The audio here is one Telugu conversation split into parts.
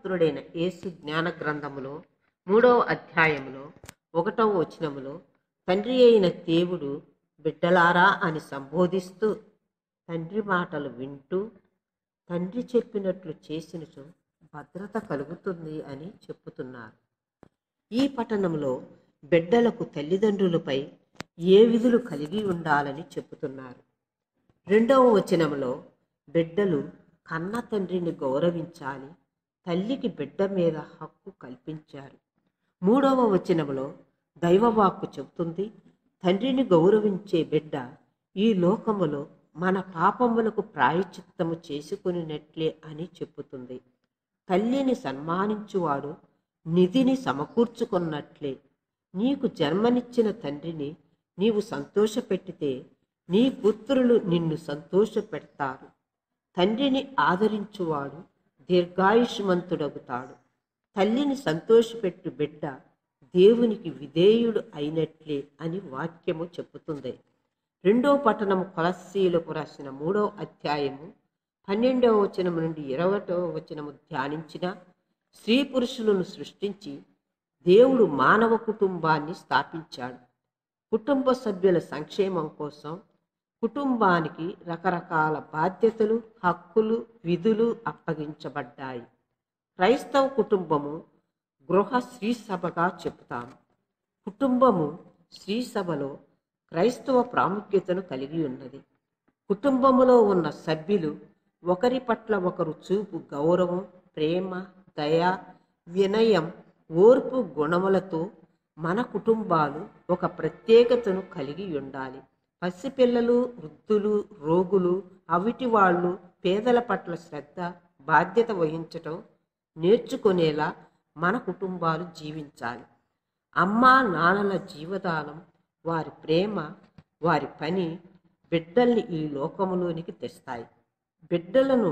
పుత్రుడైన యేసు జ్ఞాన గ్రంథములో మూడవ అధ్యాయములో ఒకటవ వచనములో తండ్రి అయిన దేవుడు బిడ్డలారా అని సంబోధిస్తూ తండ్రి మాటలు వింటూ తండ్రి చెప్పినట్లు చేసినచో భద్రత కలుగుతుంది అని చెప్పుతున్నారు ఈ పట్టణంలో బిడ్డలకు తల్లిదండ్రులపై ఏ విధులు కలిగి ఉండాలని చెబుతున్నారు రెండవ వచనంలో బిడ్డలు కన్న తండ్రిని గౌరవించాలి తల్లికి బిడ్డ మీద హక్కు కల్పించారు మూడవ వచనంలో దైవవాక్కు చెబుతుంది తండ్రిని గౌరవించే బిడ్డ ఈ లోకములో మన పాపములకు ప్రాయచిత్తము చేసుకునినట్లే అని చెప్పుతుంది తల్లిని సన్మానించువాడు నిధిని సమకూర్చుకున్నట్లే నీకు జన్మనిచ్చిన తండ్రిని నీవు సంతోషపెట్టితే నీ పుత్రులు నిన్ను సంతోషపెడతారు తండ్రిని ఆదరించువాడు దీర్ఘాయుష్మంతుడగుతాడు తల్లిని సంతోషపెట్టు బిడ్డ దేవునికి విధేయుడు అయినట్లే అని వాక్యము చెప్పుతుంది రెండో పట్టణము కొలస్సీలకు రాసిన మూడో అధ్యాయము పన్నెండవ వచనం నుండి ఇరవటవ వచనము ధ్యానించిన స్త్రీ పురుషులను సృష్టించి దేవుడు మానవ కుటుంబాన్ని స్థాపించాడు కుటుంబ సభ్యుల సంక్షేమం కోసం కుటుంబానికి రకరకాల బాధ్యతలు హక్కులు విధులు అప్పగించబడ్డాయి క్రైస్తవ కుటుంబము గృహ శ్రీ సభగా చెబుతాము కుటుంబము శ్రీ సభలో క్రైస్తవ ప్రాముఖ్యతను కలిగి ఉన్నది కుటుంబములో ఉన్న సభ్యులు ఒకరి పట్ల ఒకరు చూపు గౌరవం ప్రేమ దయ వినయం ఓర్పు గుణములతో మన కుటుంబాలు ఒక ప్రత్యేకతను కలిగి ఉండాలి పసిపిల్లలు వృద్ధులు రోగులు అవిటి వాళ్ళు పేదల పట్ల శ్రద్ధ బాధ్యత వహించటం నేర్చుకునేలా మన కుటుంబాలు జీవించాలి అమ్మా నాన్నల జీవదానం వారి ప్రేమ వారి పని బిడ్డల్ని ఈ లోకములోనికి తెస్తాయి బిడ్డలను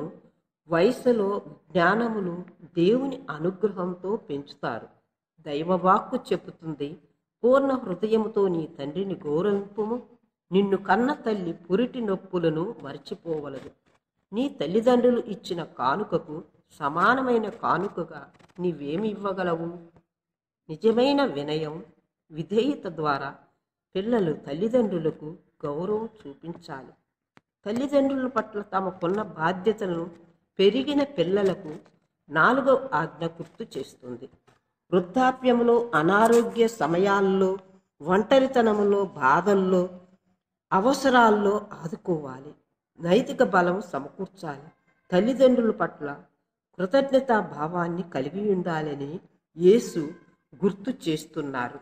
వయసులో జ్ఞానమును దేవుని అనుగ్రహంతో పెంచుతారు దైవవాక్కు చెబుతుంది పూర్ణ హృదయముతో నీ తండ్రిని గౌరవింపుము నిన్ను కన్న తల్లి పురిటి నొప్పులను మర్చిపోవలదు నీ తల్లిదండ్రులు ఇచ్చిన కానుకకు సమానమైన కానుకగా నీవేమి ఇవ్వగలవు నిజమైన వినయం విధేయత ద్వారా పిల్లలు తల్లిదండ్రులకు గౌరవం చూపించాలి తల్లిదండ్రుల పట్ల తమకున్న బాధ్యతలను పెరిగిన పిల్లలకు నాలుగవ ఆజ్ఞ గుర్తు చేస్తుంది వృద్ధాప్యంలో అనారోగ్య సమయాల్లో ఒంటరితనంలో బాధల్లో అవసరాల్లో ఆదుకోవాలి నైతిక బలం సమకూర్చాలి తల్లిదండ్రుల పట్ల కృతజ్ఞతా భావాన్ని కలిగి ఉండాలని యేసు గుర్తు చేస్తున్నారు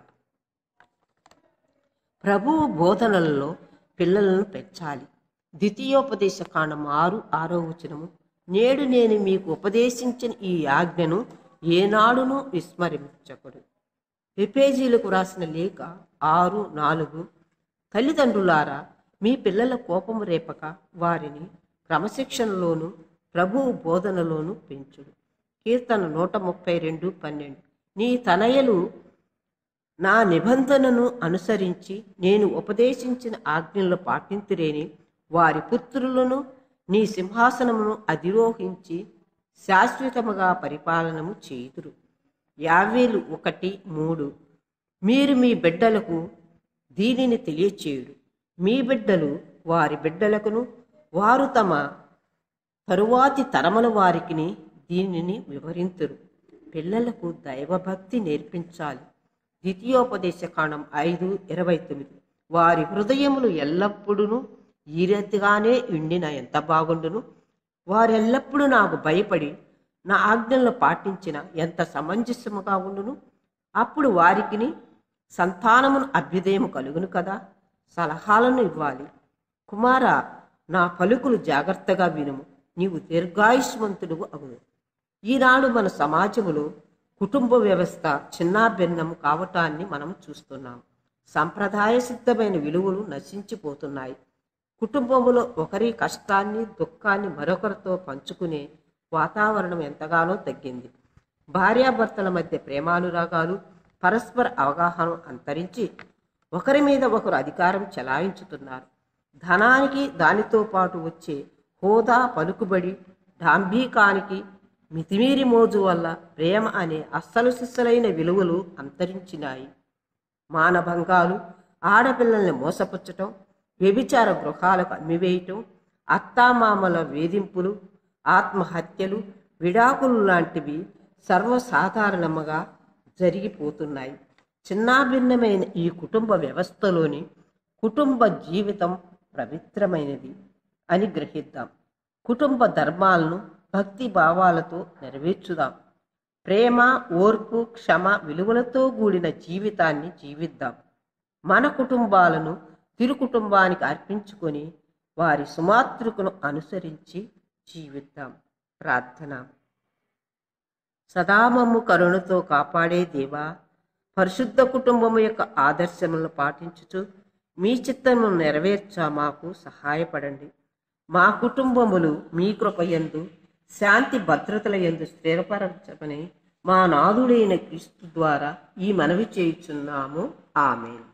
ప్రభువు బోధనలలో పిల్లలను పెంచాలి ద్వితీయోపదేశ కాండం ఆరు ఆరో వచనము నేడు నేను మీకు ఉపదేశించిన ఈ ఆజ్ఞను ఏనాడును విస్మరించకూడదు ఎపేజీలకు రాసిన లేఖ ఆరు నాలుగు తల్లిదండ్రులారా మీ పిల్లల కోపము రేపక వారిని క్రమశిక్షణలోను ప్రభువు బోధనలోను పెంచుడు కీర్తన నూట ముప్పై రెండు పన్నెండు నీ తనయలు నా నిబంధనను అనుసరించి నేను ఉపదేశించిన ఆజ్ఞలు పాటింతురేని వారి పుత్రులను నీ సింహాసనమును అధిరోహించి శాశ్వతముగా పరిపాలనము చేయుదురు యావేలు ఒకటి మూడు మీరు మీ బిడ్డలకు దీనిని తెలియచేయుడు మీ బిడ్డలు వారి బిడ్డలకును వారు తమ తరువాతి తరముల వారికిని దీనిని వివరింతురు పిల్లలకు దైవభక్తి నేర్పించాలి ద్వితీయోపదేశ కాండం ఐదు ఇరవై తొమ్మిది వారి హృదయములు ఎల్లప్పుడూ ఈరెత్తిగానే ఉండిన ఎంత బాగుండును వారెల్లప్పుడూ నాకు భయపడి నా ఆజ్ఞలను పాటించిన ఎంత సమంజసముగా ఉండును అప్పుడు వారికిని సంతానమును అభ్యుదయము కలుగును కదా సలహాలను ఇవ్వాలి కుమార నా పలుకులు జాగ్రత్తగా వినుము నీవు దీర్ఘాయుష్మంతుడు అగును ఈనాడు మన సమాజములో కుటుంబ వ్యవస్థ చిన్నాభిన్నము కావటాన్ని మనం చూస్తున్నాం సంప్రదాయ సిద్ధమైన విలువలు నశించిపోతున్నాయి కుటుంబములో ఒకరి కష్టాన్ని దుఃఖాన్ని మరొకరితో పంచుకునే వాతావరణం ఎంతగానో తగ్గింది భార్యాభర్తల మధ్య ప్రేమానురాగాలు పరస్పర అవగాహన అంతరించి ఒకరి మీద ఒకరు అధికారం చెలాయించుతున్నారు ధనానికి దానితో పాటు వచ్చే హోదా పలుకుబడి డాంబీకానికి మితిమీరి మోజు వల్ల ప్రేమ అనే అస్సలు సిస్సలైన విలువలు అంతరించినాయి మానభంగాలు ఆడపిల్లల్ని మోసపుచ్చటం వ్యభిచార గృహాలకు అమ్మివేయటం అత్తామామల వేధింపులు ఆత్మహత్యలు విడాకులు లాంటివి సర్వసాధారణముగా జరిగిపోతున్నాయి చిన్నాభిన్నమైన ఈ కుటుంబ వ్యవస్థలోని కుటుంబ జీవితం పవిత్రమైనది అని గ్రహిద్దాం కుటుంబ ధర్మాలను భక్తి భావాలతో నెరవేర్చుదాం ప్రేమ ఓర్పు క్షమ విలువలతో కూడిన జీవితాన్ని జీవిద్దాం మన కుటుంబాలను తిరు కుటుంబానికి అర్పించుకొని వారి సుమాతృకును అనుసరించి జీవిద్దాం ప్రార్థన సదామమ్ము కరుణతో కాపాడే దేవా పరిశుద్ధ కుటుంబము యొక్క ఆదర్శములను పాటించుచు మీ చిత్తము నెరవేర్చ మాకు సహాయపడండి మా కుటుంబములు మీ కృపయందు శాంతి భద్రతల యందు స్థిరపరచమని మా నాదుడైన క్రీస్తు ద్వారా ఈ మనవి చేయుచున్నాము ఆమెన్